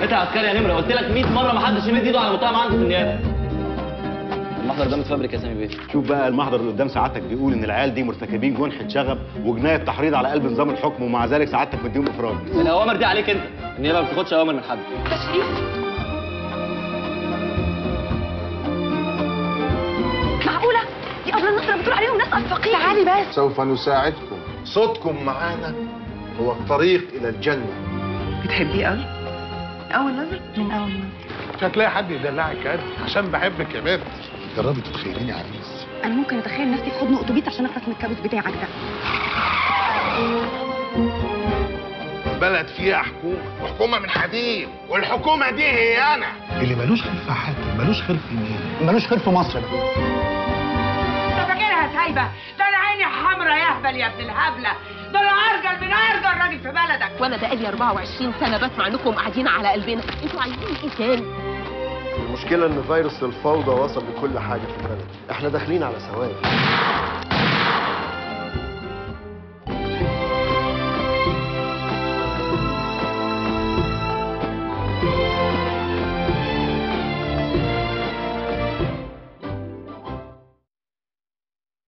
انت يا عسكري يا نمره قلت لك 100 مره ما حدش يمد ايده على متهم عنده في النيابه المحضر ده متفبرك يا سامي بيه شوف بقى المحضر اللي قدام سعادتك بيقول ان العيال دي مرتكبين جنحة شغب وجناية تحريض على قلب نظام الحكم ومع ذلك سعادتك مديهم افراج الاوامر دي عليك انت النيابه ما بتاخدش اوامر من حد تشريف معقولة؟ دي أبلة النصر بتقول عليهم ناس أنفقين تعالي بس سوف نساعدكم صوتكم معانا هو الطريق إلى الجنة بتحبيه قوي؟ أول نظر؟ من أول نظر مش هتلاقي حد يدلعك قد عشان بحبك يا بنت جربي تتخيليني عريس أنا ممكن أتخيل نفسي في حضن أوتوبيس عشان أخلص من الكابوس بتاعك ده بلد فيها حكومة وحكومة من حديد والحكومة دي هي أنا اللي ملوش خير في حاتم ملوش خير في مين ملوش خير في مصر ده انت فاكرها سايبه ده انا عيني حمرا يهبل يا ابن الهبله ده انا ارجل من ارجل راجل في بلدك وانا بقالي 24 سنه بسمع انكم قاعدين على قلبنا انتوا عايزين ايه تاني المشكلة إن فيروس الفوضى وصل لكل حاجة في البلد، إحنا داخلين على سواد.